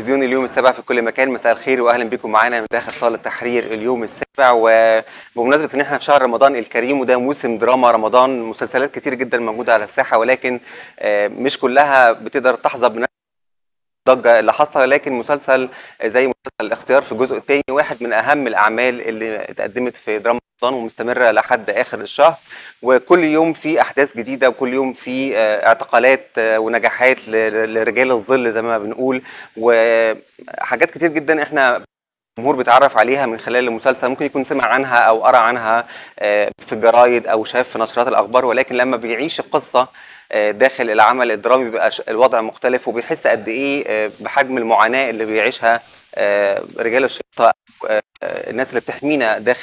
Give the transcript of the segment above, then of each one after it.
تلفزيون اليوم السابع في كل مكان مساء الخير واهلا بكم معانا من داخل صاله تحرير اليوم السابع وبمناسبه ان احنا في شهر رمضان الكريم وده موسم دراما رمضان مسلسلات كتير جدا موجوده على الساحه ولكن آه، مش كلها بتقدر تحظى بنفس الضجه اللي حصل لكن مسلسل زي مسلسل الاختيار في الجزء الثاني واحد من اهم الاعمال اللي اتقدمت في دراما رمضان ومستمره لحد اخر الشهر وكل يوم في احداث جديده وكل يوم في آه، اعتقالات آه، ونجاحات ل- لرجال الظل زي ما بنقول وحاجات كتير جدا احنا الجمهور بيتعرف عليها من خلال المسلسل ممكن يكون سمع عنها او قرا عنها آه، في الجرايد او شاف في نشرات الاخبار ولكن لما بيعيش القصه آه، داخل العمل الدرامي بيبقى ش- الوضع مختلف وبيحس قد ايه آه، بحجم المعاناه اللي بيعيشها آه، رجال الشرطه أو، آه، الناس اللي بتحمينا داخل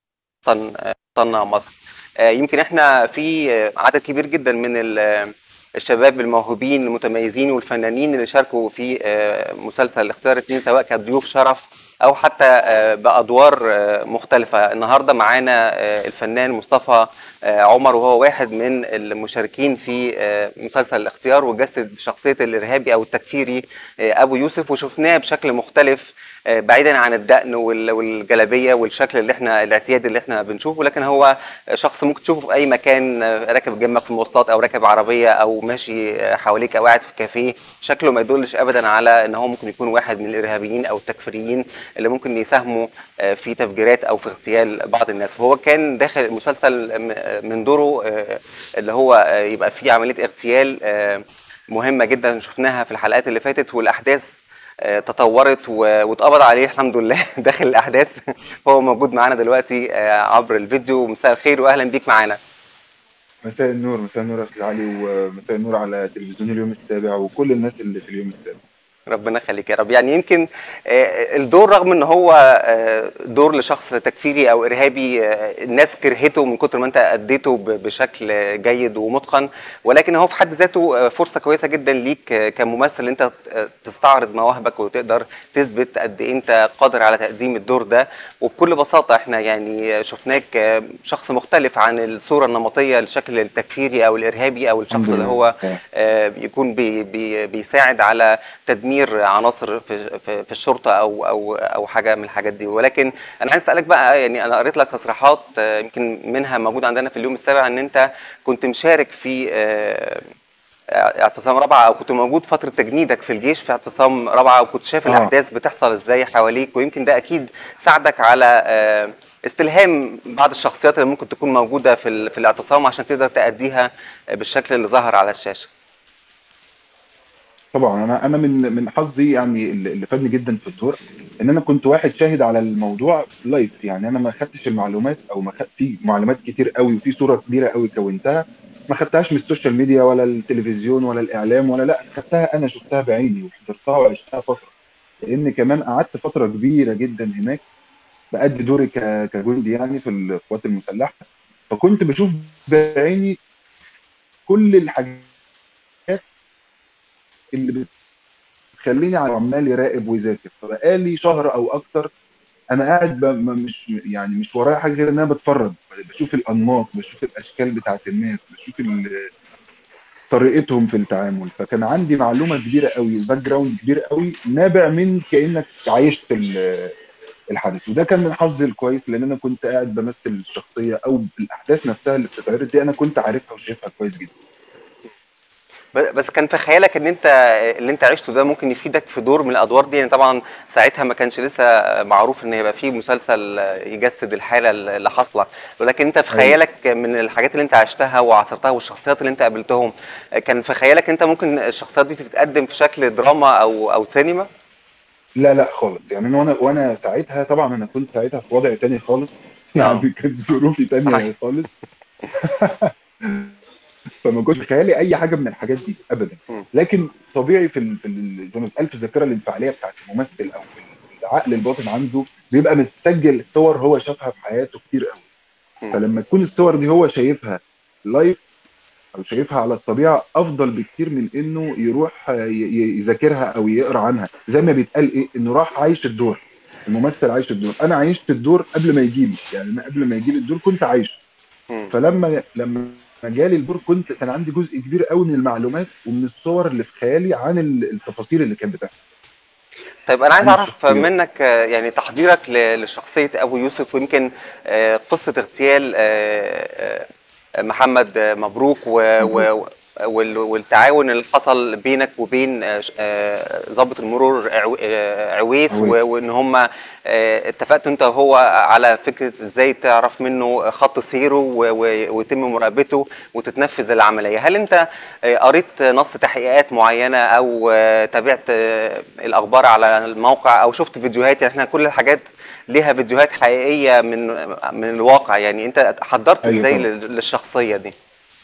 وطن آه، وطننا مصر آه، يمكن احنا في آه، عدد كبير جدا من ال- الشباب الموهوبين المتميزين والفنانين اللي شاركوا في آه، مسلسل اختيار اتنين سواء كضيوف شرف او حتى آه، بادوار آه، مختلفه النهارده معانا آه، الفنان مصطفى آه، عمر وهو واحد من المشاركين في آه، مسلسل الاختيار وجسد شخصيه الارهابي او التكفيري آه، ابو يوسف وشفناه بشكل مختلف آه، بعيدا عن الدقن وال- والجلابيه والشكل اللي احنا الاعتيادي اللي احنا بنشوفه لكن هو شخص ممكن تشوفه في اي مكان آه، راكب جنبك في المواصلات او راكب عربيه او ماشي آه، حواليك او قاعد في كافيه شكله ما يدلش ابدا على ان هو ممكن يكون واحد من الارهابيين او التكفيريين اللي ممكن يساهموا آه، في تفجيرات او في اغتيال بعض الناس هو كان داخل المسلسل م- من دوره آه، اللي هو آه، يبقى فيه عمليه اغتيال آه، مهمه جدا شفناها في الحلقات اللي فاتت والاحداث آه، تطورت و- واتقبض عليه الحمد لله داخل الاحداث هو موجود معانا دلوقتي آه، عبر الفيديو مساء الخير واهلا بيك معانا مساء النور مساء النور يا استاذ علي ومساء النور على تلفزيون اليوم السابع وكل الناس اللي في اليوم السابع ربنا يخليك يا رب يعني يمكن آه، الدور رغم ان هو آه، دور لشخص تكفيري او ارهابي آه، الناس كرهته من كتر ما انت اديته ب- بشكل جيد ومتقن ولكن هو في حد ذاته آه، فرصه كويسه جدا ليك آه، كممثل انت آه، تستعرض مواهبك وتقدر تثبت قد ايه انت قادر على تقديم الدور ده وبكل بساطه احنا يعني شفناك آه، شخص مختلف عن الصوره النمطيه للشكل التكفيري او الارهابي او الشخص الحمد اللي لله. هو آه. آه، بيكون بي بي بيساعد على تدمير عناصر في في, في الشرطه او او او حاجه من الحاجات دي ولكن انا عايز اسالك بقى يعني انا قريت لك تصريحات آه، يمكن منها موجوده عندنا في اليوم السابع ان انت كنت مشارك في آه، اعتصام رابعه او كنت موجود فتره تجنيدك في الجيش في اعتصام رابعه وكنت شايف آه. الاحداث بتحصل ازاي حواليك ويمكن ده اكيد ساعدك على آه، استلهام بعض الشخصيات اللي ممكن تكون موجوده في ال- في الاعتصام عشان تقدر تأديها بالشكل اللي ظهر على الشاشه طبعا انا انا من من حظي يعني اللي اللي فادني جدا في الدور ان انا كنت واحد شاهد على الموضوع لايف يعني انا ما خدتش المعلومات او ما خدت في معلومات كتير قوي وفي صوره كبيره قوي كونتها ما خدتهاش من السوشيال ميديا ولا التلفزيون ولا الاعلام ولا لا خدتها انا شفتها بعيني وحضرتها وعشتها فتره لان كمان قعدت فتره كبيره جدا هناك بأدي دوري ك- كجندي يعني في القوات المسلحه فكنت بشوف بعيني كل الحاجات اللي بتخليني عمال يراقب ويذاكر فبقالي شهر او اكتر انا قاعد ب... ما- مش يعني مش ورايا حاجه غير ان انا بتفرج بشوف الانماط بشوف الاشكال بتاعت الناس بشوف ال... طريقتهم في التعامل فكان عندي معلومه كبيره قوي وباك جراوند كبير قوي نابع من كانك عايشت ال- الحدث وده كان من حظي الكويس لان انا كنت قاعد بمثل الشخصيه او الاحداث نفسها اللي بتتعرض دي انا كنت عارفها وشايفها كويس جدا ب- بس كان في خيالك ان انت اللي انت عشته ده ممكن يفيدك في دور من الادوار دي يعني طبعا ساعتها ما كانش لسه معروف ان يبقى فيه مسلسل يجسد الحاله اللي حاصله ولكن انت في أيوة. خيالك من الحاجات اللي انت عشتها وعاصرتها والشخصيات اللي انت قابلتهم كان في خيالك انت ممكن الشخصيات دي تتقدم في شكل دراما او او سينما لا لا خالص يعني انا وانا وانا ساعتها طبعا انا كنت ساعتها في وضع تاني خالص يعني كانت ظروفي تانية صحيح. خالص فما كنتش خيالي اي حاجه من الحاجات دي ابدا مم. لكن طبيعي في ال... في ال... زي ما بتقال في الذاكره الانفعاليه بتاعت الممثل او في ال- في العقل الباطن عنده بيبقى متسجل صور هو شافها في حياته كتير قوي مم. فلما تكون الصور دي هو شايفها لايف او شايفها على الطبيعه افضل بكتير من انه يروح ي- ي- يذاكرها او يقرا عنها زي ما بيتقال ايه انه راح عايش الدور الممثل عايش الدور انا عشت الدور قبل ما يجي لي يعني انا قبل ما يجي لي الدور كنت عايشه مم. فلما لما جالي الدور كنت كان عندي جزء كبير قوي من المعلومات ومن الصور اللي في خيالي عن ال- التفاصيل اللي كانت بتحصل طيب انا عايز عن اعرف الشخصيات منك آه، يعني تحضيرك ل- لشخصيه ابو يوسف ويمكن آه، قصه اغتيال آه، آه، محمد آه، مبروك و- مبروك و- وال- والتعاون اللي حصل بينك وبين آه، ش- آه، ضابط المرور عو- آه، عويس عويس و- وان هم اتفقتوا انت وهو على فكره ازاي تعرف منه خط سيره و- و- ويتم مراقبته وتتنفذ العمليه هل انت آه، قريت نص تحقيقات معينه او آه، تابعت آه، الاخبار على الموقع او شفت فيديوهات يعني احنا كل الحاجات ليها فيديوهات حقيقيه من من الواقع يعني انت حضرت ايوه ازاي طبعا لل- للشخصيه دي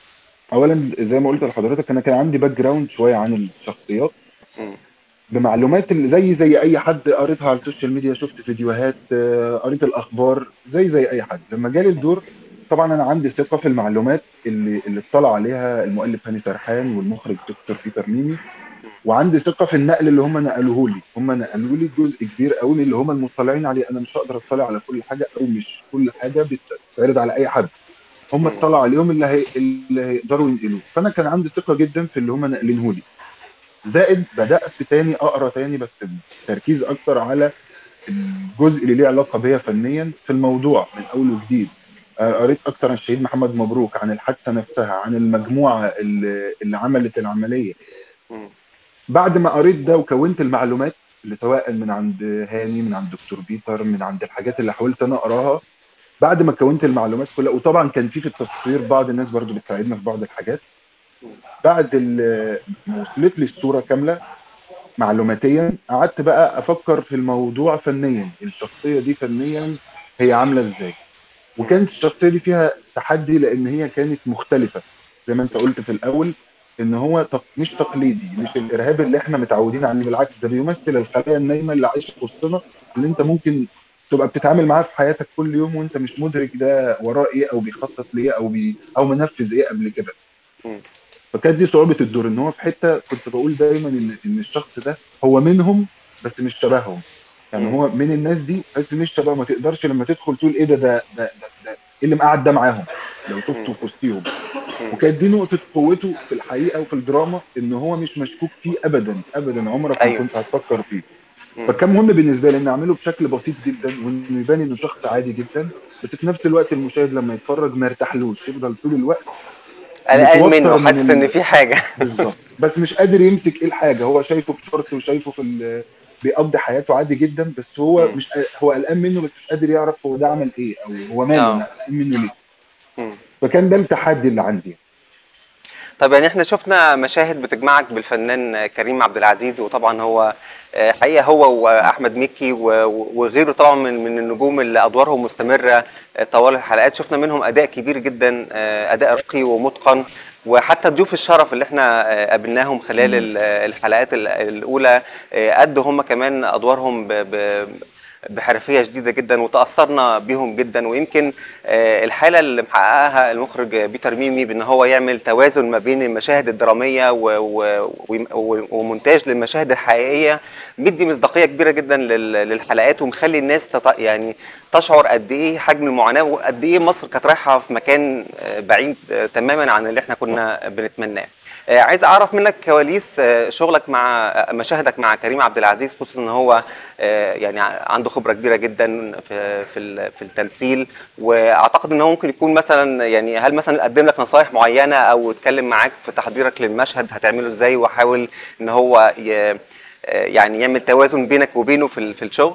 اولا زي ما قلت لحضرتك انا كان عندي باك جراوند شويه عن الشخصيات مم. بمعلومات اللي زي زي اي حد قريتها على السوشيال ميديا شفت فيديوهات آه، قريت الاخبار زي زي اي حد لما جالي الدور طبعا انا عندي ثقه في المعلومات اللي اللي اطلع عليها المؤلف هاني سرحان والمخرج دكتور بيتر ميمي وعندي ثقه في النقل اللي هم نقلوه لي هم نقلوا لي جزء كبير قوي من اللي هم المطلعين عليه انا مش هقدر اطلع على كل حاجه او مش كل حاجه بتتعرض على اي حد هم مم. اطلعوا عليهم اللي هي اللي هيقدروا ينقلوه فانا كان عندي ثقه جدا في اللي هم ناقلينه لي زائد بدات تاني اقرا تاني بس بتركيز اكتر على الجزء اللي ليه علاقه بيا فنيا في الموضوع من اول وجديد آه، قريت اكتر عن الشهيد محمد مبروك عن الحادثه نفسها عن المجموعه اللي, اللي عملت العمليه مم. بعد ما قريت ده وكونت المعلومات اللي سواء من عند هاني من عند دكتور بيتر من عند الحاجات اللي حاولت انا اقراها بعد ما كونت المعلومات كلها وطبعا كان في في التصوير بعض الناس برضو بتساعدنا في بعض الحاجات بعد ال- ما وصلت لي الصوره كامله معلوماتيا قعدت بقى افكر في الموضوع فنيا الشخصيه دي فنيا هي عامله ازاي مم. وكانت الشخصيه دي فيها تحدي لان هي كانت مختلفه زي ما انت قلت في الاول ان هو تق... مش تقليدي مش الارهاب اللي احنا متعودين عليه بالعكس ده بيمثل الخلايا النايمه اللي عايشه في وسطنا اللي انت ممكن تبقى بتتعامل معاه في حياتك كل يوم وانت مش مدرك ده وراه ايه او بيخطط ليه او بي... او منفذ ايه قبل كده مم. فكانت دي صعوبه الدور ان هو في حته كنت بقول دايما ان ان الشخص ده هو منهم بس مش شبههم يعني مم. هو من الناس دي بس مش شبههم ما تقدرش لما تدخل تقول ايه ده ده ده, ده, ده ايه اللي مقعد ده معاهم لو شفته مم. في وسطهم مم. وكانت دي نقطه قوته في الحقيقه وفي الدراما ان هو مش مشكوك فيه ابدا ابدا عمرك ما ايوه كنت هتفكر فيه مم. فكان مهم بالنسبه لي ان اعمله بشكل بسيط جدا وانه يبان انه شخص عادي جدا بس في نفس الوقت المشاهد لما يتفرج ما يرتاحلوش يفضل طول الوقت قلقان متوتر منه من حاسس ال... ان في حاجه بالظبط بس مش قادر يمسك ايه الحاجه هو شايفه بشورت وشايفه في ال... بيقضي حياته عادي جدا بس هو مم. مش هو قلقان منه بس مش قادر يعرف هو ده عمل ايه او هو ماله انا اه قلقان منه ليه مم. فكان ده التحدي اللي عندي طب يعني احنا شفنا مشاهد بتجمعك بالفنان كريم عبد العزيز وطبعا هو آه، حقيقه هو واحمد مكي و- وغيره طبعا من من النجوم اللي ادوارهم مستمره آه، طوال الحلقات شفنا منهم اداء كبير جدا آه، اداء راقي ومتقن وحتى ضيوف الشرف اللي احنا آه، قابلناهم خلال مم. ال- الحلقات ال- الاولى آه، ادوا هم كمان ادوارهم ب- ب- بحرفيه شديده جدا وتاثرنا بيهم جدا ويمكن آه، الحاله اللي محققها المخرج بيتر ميمي بان هو يعمل توازن ما بين المشاهد الدراميه و- و- و- ومونتاج للمشاهد الحقيقيه مدي مصداقيه كبيره جدا لل- للحلقات ومخلي الناس تط... يعني تشعر قد ايه حجم المعاناه وقد ايه مصر كانت رايحه في مكان آه، بعيد آه، تماما عن اللي احنا كنا بنتمناه آه، عايز اعرف منك كواليس آه، شغلك مع آه، مشاهدك مع كريم عبد العزيز خصوصا ان هو آه، يعني عنده خبره كبيره جدا في في ال- في التمثيل واعتقد ان هو ممكن يكون مثلا يعني هل مثلا قدم لك نصايح معينه او اتكلم معاك في تحضيرك للمشهد هتعمله ازاي وحاول ان هو ي- آه، يعني يعمل توازن بينك وبينه في ال- في الشغل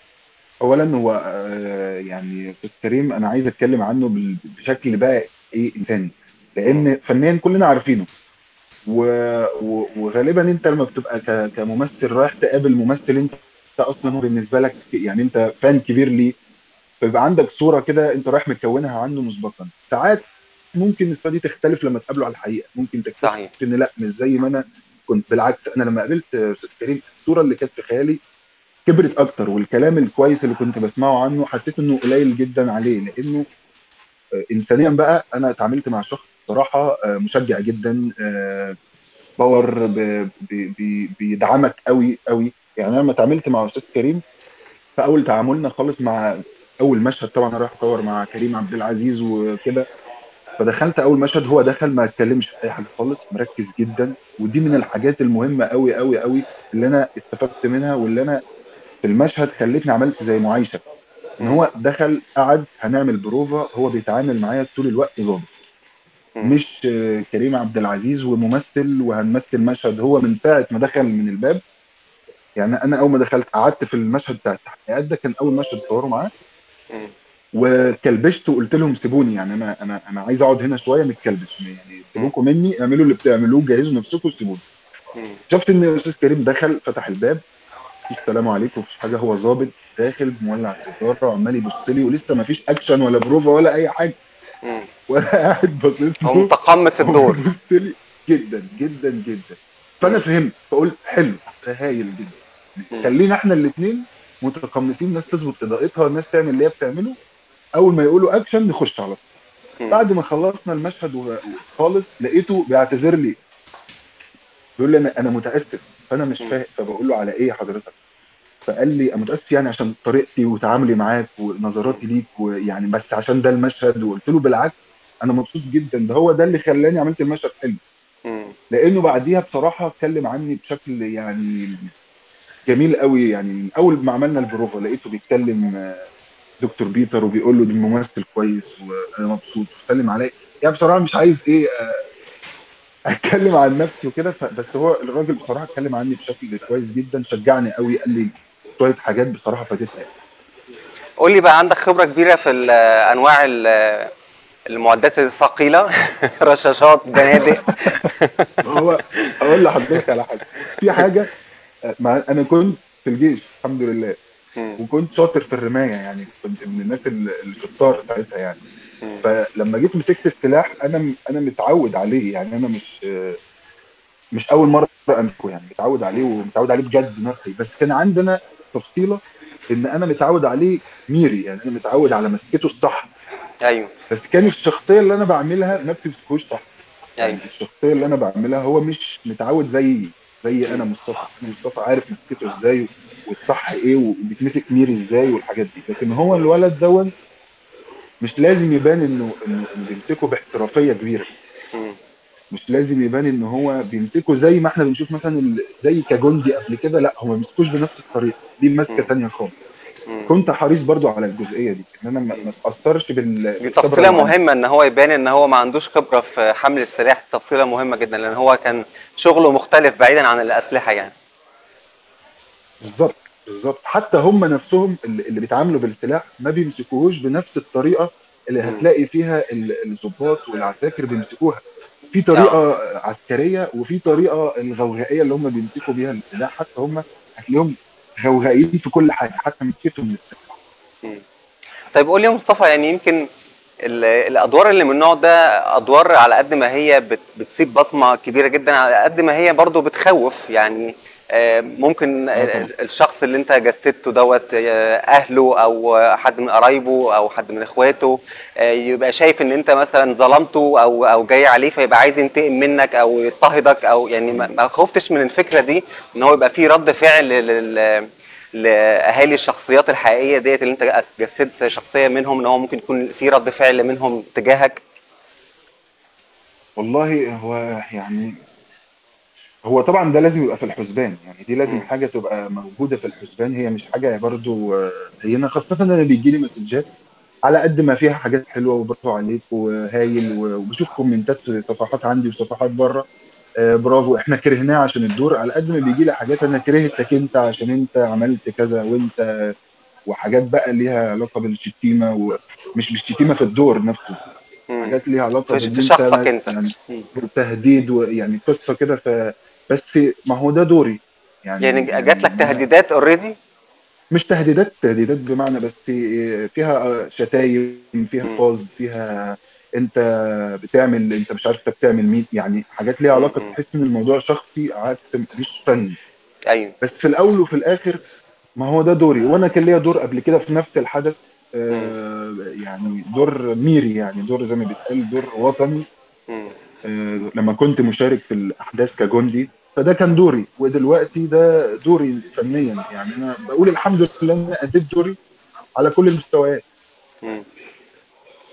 اولا هو آه، يعني استاذ كريم انا عايز اتكلم عنه بال- بشكل بقى ايه انساني مم. لان فنيا كلنا عارفينه و... و... وغالبا انت لما بتبقى ك... كممثل رايح تقابل ممثل انت اصلا هو بالنسبه لك يعني انت فان كبير ليه فيبقى عندك صوره كده انت رايح مكونها عنه مسبقا ساعات ممكن الصوره دي تختلف لما تقابله على الحقيقه ممكن تكتشف صحيح ان لا مش زي ما انا كنت بالعكس انا لما قابلت استاذ كريم الصوره اللي كانت في خيالي كبرت اكتر والكلام الكويس اللي كنت بسمعه عنه حسيت انه قليل جدا عليه لانه آه، انسانيا بقى انا اتعاملت مع شخص بصراحه آه، مشجع جدا آه، باور ب- ب- ب- بيدعمك قوي قوي يعني انا لما اتعاملت مع استاذ كريم في اول تعاملنا خالص مع اول مشهد طبعا انا رايح اصور مع كريم عبد العزيز وكده فدخلت اول مشهد هو دخل ما اتكلمش في اي حاجه خالص مركز جدا ودي من الحاجات المهمه قوي قوي قوي اللي انا استفدت منها واللي انا في المشهد خلتني عملت زي معايشه ان هو دخل قعد هنعمل بروفا هو بيتعامل معايا طول الوقت ظابط مم. مش آه، كريم عبد العزيز وممثل وهنمثل مشهد هو من ساعه ما دخل من الباب يعني انا اول ما دخلت قعدت في المشهد بتاع التحقيقات ده كان اول مشهد صوره معاه مم. وكلبشت وقلت لهم سيبوني يعني انا انا انا عايز اقعد هنا شويه متكلبش يعني سيبوكم مني اعملوا اللي بتعملوه جهزوا نفسكم وسيبوني مم. شفت ان الاستاذ كريم دخل فتح الباب مفيش سلام عليكم مفيش حاجه هو ظابط داخل مولع سيجاره وعمال يبص لي ولسه مفيش اكشن ولا بروفا ولا اي حاجه مم. وانا قاعد باصص هو له متقمص هو الدور بيبص لي جدا جدا جدا فانا فهمت فقلت حلو ده هايل جدا مم. خلينا احنا الاثنين متقمصين ناس تظبط اضاءتها والناس تعمل اللي هي بتعمله اول ما يقولوا اكشن نخش على طول مم. بعد ما خلصنا المشهد و- خالص لقيته بيعتذر لي بيقول لي انا انا متاسف فانا مش مم. فاهم فبقول له على ايه يا حضرتك فقال لي انا متاسف يعني عشان طريقتي وتعاملي معاك ونظراتي ليك ويعني بس عشان ده المشهد وقلت له بالعكس انا مبسوط جدا ده هو ده اللي خلاني عملت المشهد حلو مم. لانه بعديها بصراحه اتكلم عني بشكل يعني جميل قوي يعني من اول ما عملنا البروفا لقيته بيتكلم آه، دكتور بيتر وبيقول له ده ممثل كويس وانا مبسوط وسلم عليا يعني بصراحه مش عايز ايه آه، اتكلم عن نفسي وكده ف- بس هو الراجل بصراحه اتكلم عني بشكل كويس جدا شجعني قوي قال لي شويه حاجات بصراحه فادتني قول لي بقى عندك خبره كبيره في ال- انواع ال- المعدات الثقيله رشاشات بنادق هو اقول لحضرتك على حاجه في حاجه آه، مع انا كنت في الجيش الحمد لله مم. وكنت شاطر في الرمايه يعني كنت من الناس ال- الشطار ساعتها يعني مم. فلما جيت مسكت السلاح انا انا متعود عليه يعني انا مش مش اول مره امسكه يعني متعود عليه ومتعود عليه بجد نقي بس كان عندنا تفصيله ان انا متعود عليه ميري يعني انا متعود على مسكته الصح ايوه بس كان الشخصيه اللي انا بعملها ما بتمسكوش صح يعني ايوه الشخصيه اللي انا بعملها هو مش متعود زي زي انا مصطفى انا مصطفى عارف مسكته ازاي والصح ايه وبيتمسك ميري ازاي والحاجات دي لكن هو الولد دون مش لازم يبان انه انه إنه بيمسكه باحترافيه كبيره مم. مش لازم يبان ان هو بيمسكه زي ما احنا بنشوف مثلا ال- زي كجندي قبل كده لا هو ما بيمسكوش بنفس الطريقه دي ماسكه مم. تانية خالص مم. كنت حريص برضو على الجزئيه دي ان انا ما ما اتاثرش بال دي بالخبرة تفصيله اللي عندي. مهمه ان هو يبان ان هو ما عندوش خبره في حمل السلاح تفصيله مهمه جدا لان هو كان شغله مختلف بعيدا عن الاسلحه يعني بالظبط بالظبط حتى هم نفسهم اللي, اللي بيتعاملوا بالسلاح ما بيمسكوهوش بنفس الطريقه اللي مم. هتلاقي فيها ال- الضباط والعساكر بيمسكوها في طريقه عسكريه وفي طريقه الغوغائيه اللي هم بيمسكوا بيها السلاح حتى هم هتلاقيهم غوغائيين في كل حاجه حتى مسكتهم للسلاح مم. طيب قول لي يا مصطفى يعني يمكن ال- الادوار اللي من النوع ده ادوار على قد ما هي بت بتسيب بصمه كبيره جدا على قد ما هي برضو بتخوف يعني آه، ممكن آه طبعا. ال- الشخص اللي انت جسدته دوت آه، اهله او حد من قرايبه او حد من اخواته آه، يبقى شايف ان انت مثلا ظلمته او او جاي عليه فيبقى عايز ينتقم منك او يضطهدك او يعني ما ما خفتش من الفكره دي ان هو يبقى في رد فعل لل لاهالي الشخصيات الحقيقيه ديت اللي انت جسدت شخصيه منهم ان هو ممكن يكون في رد فعل منهم تجاهك والله هو يعني هو طبعا ده لازم يبقى في الحسبان يعني دي لازم مم. حاجه تبقى موجوده في الحسبان هي مش حاجه برضو آه، هينه خاصه ان انا بيجي لي مسجات على قد ما فيها حاجات حلوه وبرافو عليك وهايل و- وبشوف كومنتات في صفحات عندي وصفحات بره آه، برافو احنا كرهناه عشان الدور على قد ما بيجي لي حاجات انا كرهتك انت عشان انت عملت كذا وانت وحاجات بقى ليها علاقه بالشتيمه ومش بالشتيمه في الدور نفسه مم. حاجات ليها علاقه في بإن في أنت شخصك انت يعني مم. تهديد ويعني قصه كده ف بس ما هو ده دوري يعني يعني جات لك تهديدات اوريدي مش تهديدات تهديدات بمعنى بس فيها شتايم فيها مم. الفاظ فيها انت بتعمل انت مش عارف انت بتعمل مين يعني حاجات ليها علاقه مم. تحس ان الموضوع شخصي عكس مش فن ايوه بس في الاول وفي الاخر ما هو ده دوري وانا كان ليا دور قبل كده في نفس الحدث آه يعني دور ميري يعني دور زي ما بيتقال دور وطني مم. آه، لما كنت مشارك في الاحداث كجندي فده كان دوري ودلوقتي ده دوري فنيا يعني انا بقول الحمد لله ان انا اديت دوري على كل المستويات مم.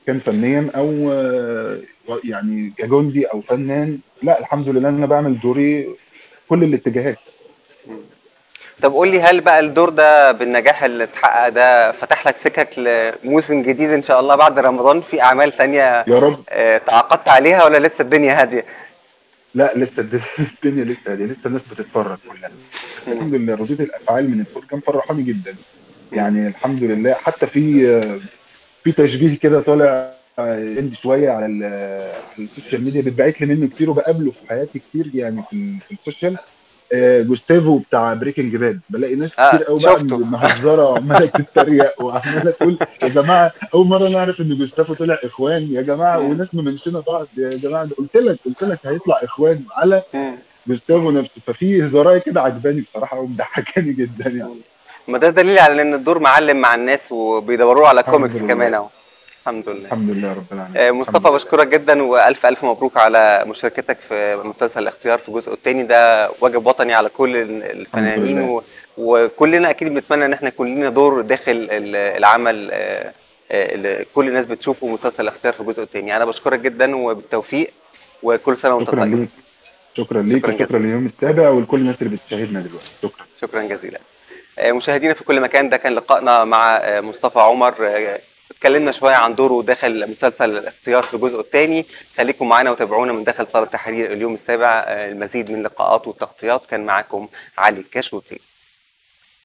كان فنيا او آه، يعني كجندي او فنان لا الحمد لله ان انا بعمل دوري كل الاتجاهات طب قول لي هل بقى الدور ده بالنجاح اللي اتحقق ده فتح لك سكك لموسم جديد ان شاء الله بعد رمضان في اعمال تانية يا رب آه، تعاقدت عليها ولا لسه الدنيا هاديه؟ لا لسه الد- الدنيا لسه دي لسه الناس بتتفرج كلها بس الحمد لله ردود الافعال من الفرجه مفرحاني جدا يعني الحمد لله حتى في آه، في تشبيه كده طالع آه، عندي شويه على ال- على السوشيال ميديا بيتبعت لي منه كتير وبقابله في حياتي كتير يعني في ال- في السوشيال آه، جوستافو بتاع بريكنج باد بلاقي ناس آه، كتير قوي بقى شفته. مهزره وعماله تتريق وعماله تقول يا جماعه اول مره نعرف ان جوستافو طلع اخوان يا جماعه مم. وناس ممنشنه بعض يا جماعه ده قلت لك قلت لك هيطلع اخوان على مم. جوستافو نفسه ففي هزارايه كده عجباني بصراحه ومضحكاني جدا يعني ما ده دليل على ان الدور معلم مع الناس وبيدوروا على الحمد كوميكس لله. كمان اهو الحمد لله الحمد لله رب العالمين آه، الحمد مصطفى لله. بشكرك جدا والف الف مبروك على مشاركتك في مسلسل الاختيار في الجزء الثاني ده واجب وطني على كل الفنانين لله. و... وكلنا اكيد بنتمنى ان احنا يكون لنا دور داخل ال- العمل آه، آه، اللي كل الناس بتشوفه مسلسل الاختيار في الجزء الثاني انا بشكرك جدا وبالتوفيق وكل سنه وانت شكرا طيب ليك شكرا ليك شكراً وشكرا جزيلاً. لليوم السابع ولكل الناس اللي بتشاهدنا دلوقتي شكرا شكرا جزيلا آه، مشاهدينا في كل مكان ده كان لقائنا مع آه، مصطفى عمر آه، اتكلمنا شويه عن دوره داخل مسلسل الاختيار في الجزء الثاني خليكم معانا وتابعونا من داخل صاله تحرير اليوم السابع آه، المزيد من اللقاءات والتغطيات كان معاكم علي كاشوتي